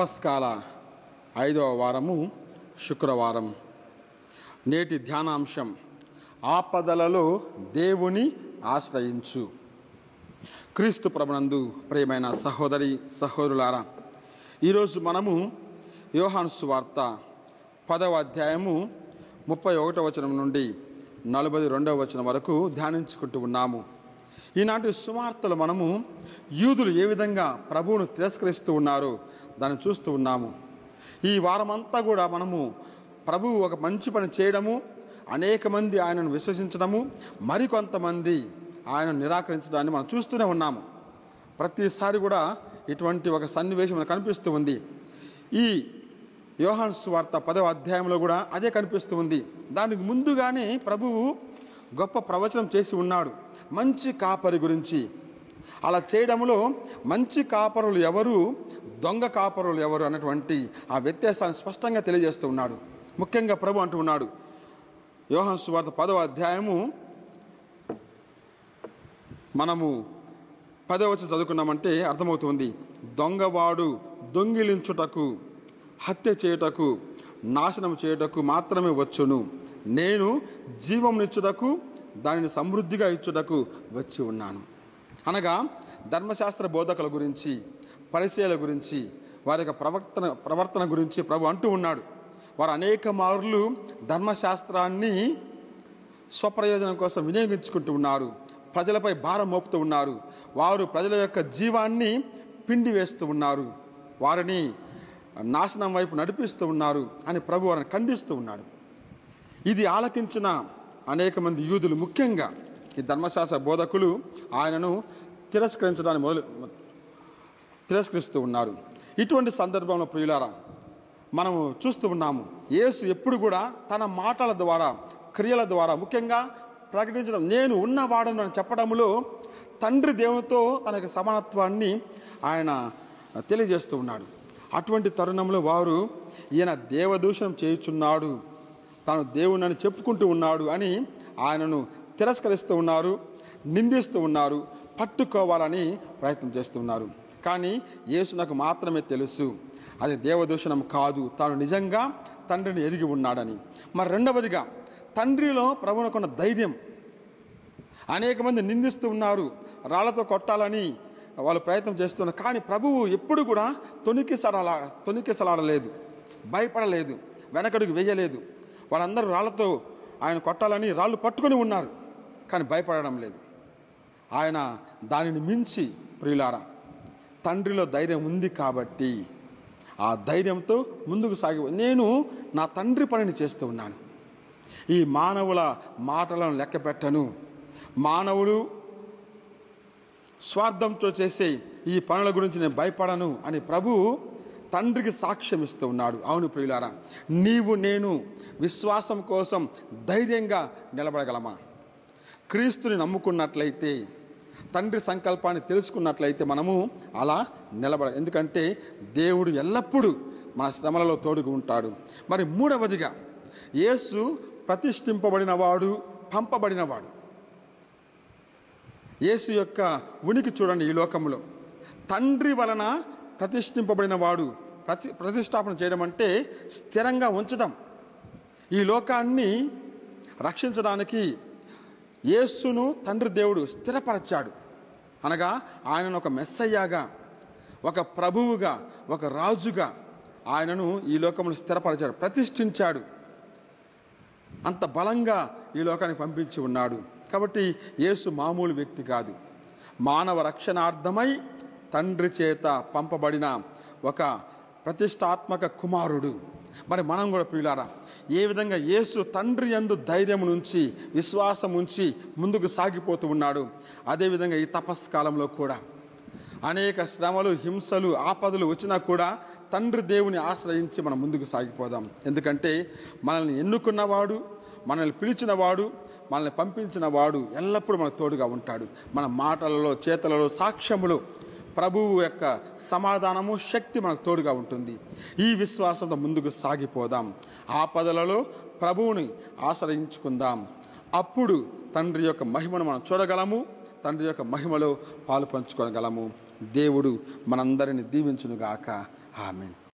తపస్కాల ఐదవ వారము శుక్రవారం నేటి ధ్యానాంశం ఆపదలలో దేవుని ఆశ్రయించు క్రీస్తు ప్రభునందు ప్రియమైన సహోదరి సహోదరులారా ఈరోజు మనము యోహాను సువార్త పదవ అధ్యాయము ముప్పై ఒకటవ వచనం నుండి నలభై రెండవ వచనం వరకు ధ్యానించుకుంటూ ఉన్నాము ఈనాటి సువార్తలు మనము యూదులు ఏ విధంగా ప్రభువును తిరస్కరిస్తూ ఉన్నారో దాన్ని చూస్తూ ఉన్నాము ఈ వారమంతా కూడా మనము ప్రభువు ఒక మంచి పని చేయడము అనేక మంది ఆయనను విశ్వసించడము మరికొంతమంది ఆయన నిరాకరించడాన్ని మనం చూస్తూనే ఉన్నాము ప్రతిసారి కూడా ఇటువంటి ఒక సన్నివేశం మనకు కనిపిస్తూ ఉంది ఈ యోహాన్ స్వార్త పదవ అధ్యాయంలో కూడా అదే కనిపిస్తూ ఉంది దానికి ముందుగానే ప్రభువు గొప్ప ప్రవచనం చేసి ఉన్నాడు మంచి కాపరి గురించి అలా చేయడంలో మంచి కాపరులు ఎవరు దొంగ కాపరులు ఎవరు అన్నటువంటి ఆ వ్యత్యాసాన్ని స్పష్టంగా తెలియజేస్తూ ఉన్నాడు ముఖ్యంగా ప్రభు అంటూ ఉన్నాడు యోహాన్ సువార్త పదవ అధ్యాయము మనము పదవచనం చదువుకున్నామంటే అర్థమవుతుంది దొంగవాడు దొంగిలించుటకు హత్య చేయుటకు నాశనం చేయుటకు మాత్రమే వచ్చును నేను జీవమునిచ్చుటకు దానిని సమృద్ధిగా ఇచ్చుటకు వచ్చి ఉన్నాను అనగా ధర్మశాస్త్ర బోధకుల గురించి పరిచయాల గురించి వారి యొక్క ప్రవర్తన ప్రవర్తన గురించి ప్రభు అంటూ ఉన్నాడు వారు అనేక మార్లు ధర్మశాస్త్రాన్ని స్వప్రయోజనం కోసం వినియోగించుకుంటూ ఉన్నారు ప్రజలపై భారం మోపుతూ ఉన్నారు వారు ప్రజల యొక్క జీవాన్ని పిండి వేస్తూ ఉన్నారు వారిని నాశనం వైపు నడిపిస్తూ ఉన్నారు అని ప్రభు వారిని ఖండిస్తూ ఉన్నాడు ఇది ఆలకించిన అనేక మంది యూదులు ముఖ్యంగా ఈ ధర్మశాస్త్ర బోధకులు ఆయనను తిరస్కరించడానికి మొదలు తిరస్కరిస్తూ ఉన్నారు ఇటువంటి సందర్భంలో ప్రియులారా మనము చూస్తూ ఉన్నాము యేసు ఎప్పుడు కూడా తన మాటల ద్వారా క్రియల ద్వారా ముఖ్యంగా ప్రకటించడం నేను ఉన్నవాడను అని చెప్పడంలో తండ్రి దేవునితో తన యొక్క సమానత్వాన్ని ఆయన తెలియజేస్తూ ఉన్నాడు అటువంటి తరుణంలో వారు ఈయన దేవదూషణం చేయుచున్నాడు తాను దేవుణ్ణి చెప్పుకుంటూ ఉన్నాడు అని ఆయనను తిరస్కరిస్తూ ఉన్నారు నిందిస్తూ ఉన్నారు పట్టుకోవాలని ప్రయత్నం చేస్తున్నారు కానీ యేసు నాకు మాత్రమే తెలుసు అది దేవదూషణం కాదు తాను నిజంగా తండ్రిని ఎరిగి ఉన్నాడని మరి రెండవదిగా తండ్రిలో ప్రభునకున్న ధైర్యం అనేక మంది నిందిస్తూ ఉన్నారు రాళ్లతో కొట్టాలని వాళ్ళు ప్రయత్నం చేస్తున్నారు కానీ ప్రభువు ఎప్పుడు కూడా తొనికిసలాడ తొనికిసలాడలేదు భయపడలేదు వెనకడుగు వేయలేదు వాళ్ళందరూ రాళ్లతో ఆయన కొట్టాలని రాళ్ళు పట్టుకొని ఉన్నారు కానీ భయపడడం లేదు ఆయన దానిని మించి ప్రియులారా తండ్రిలో ధైర్యం ఉంది కాబట్టి ఆ ధైర్యంతో ముందుకు సాగి నేను నా తండ్రి పనిని చేస్తూ ఉన్నాను ఈ మానవుల మాటలను లెక్క పెట్టను మానవులు స్వార్థంతో చేసే ఈ పనుల గురించి నేను భయపడను అని ప్రభు తండ్రికి సాక్ష్యం ఇస్తూ ఉన్నాడు అవును ప్రియులారా నీవు నేను విశ్వాసం కోసం ధైర్యంగా నిలబడగలమా క్రీస్తుని నమ్ముకున్నట్లయితే తండ్రి సంకల్పాన్ని తెలుసుకున్నట్లయితే మనము అలా నిలబడ ఎందుకంటే దేవుడు ఎల్లప్పుడూ మన శ్రమలలో తోడుగు ఉంటాడు మరి మూడవదిగా యేసు ప్రతిష్ఠింపబడినవాడు పంపబడినవాడు యేసు యొక్క ఉనికి చూడండి ఈ లోకంలో తండ్రి వలన ప్రతిష్ఠింపబడిన వాడు ప్రతి ప్రతిష్టాపన చేయడం అంటే స్థిరంగా ఉంచడం ఈ లోకాన్ని రక్షించడానికి యేసును తండ్రి దేవుడు స్థిరపరచాడు అనగా ఆయనను ఒక మెస్సయ్యాగా ఒక ప్రభువుగా ఒక రాజుగా ఆయనను ఈ లోకంలో స్థిరపరచాడు ప్రతిష్ఠించాడు అంత బలంగా ఈ లోకానికి పంపించి ఉన్నాడు కాబట్టి యేసు మామూలు వ్యక్తి కాదు మానవ రక్షణార్థమై తండ్రి చేత పంపబడిన ఒక ప్రతిష్టాత్మక కుమారుడు మరి మనం కూడా ప్రియులారా ఏ విధంగా యేసు తండ్రి యందు ధైర్యం నుంచి విశ్వాసం ఉంచి ముందుకు సాగిపోతూ ఉన్నాడు అదేవిధంగా ఈ తపస్కాలంలో కూడా అనేక శ్రమలు హింసలు ఆపదలు వచ్చినా కూడా తండ్రి దేవుని ఆశ్రయించి మనం ముందుకు సాగిపోదాం ఎందుకంటే మనల్ని ఎన్నుకున్నవాడు మనల్ని పిలిచినవాడు మనల్ని పంపించిన వాడు ఎల్లప్పుడూ మనకు తోడుగా ఉంటాడు మన మాటలలో చేతలలో సాక్ష్యములు ప్రభువు యొక్క సమాధానము శక్తి మనకు తోడుగా ఉంటుంది ఈ విశ్వాసంతో ముందుకు సాగిపోదాం ఆపదలలో ప్రభువుని ఆశ్రయించుకుందాం అప్పుడు తండ్రి యొక్క మహిమను మనం చూడగలము తండ్రి యొక్క మహిమలో పాలు పంచుకోగలము దేవుడు మనందరిని దీవించునుగాక ఆమెన్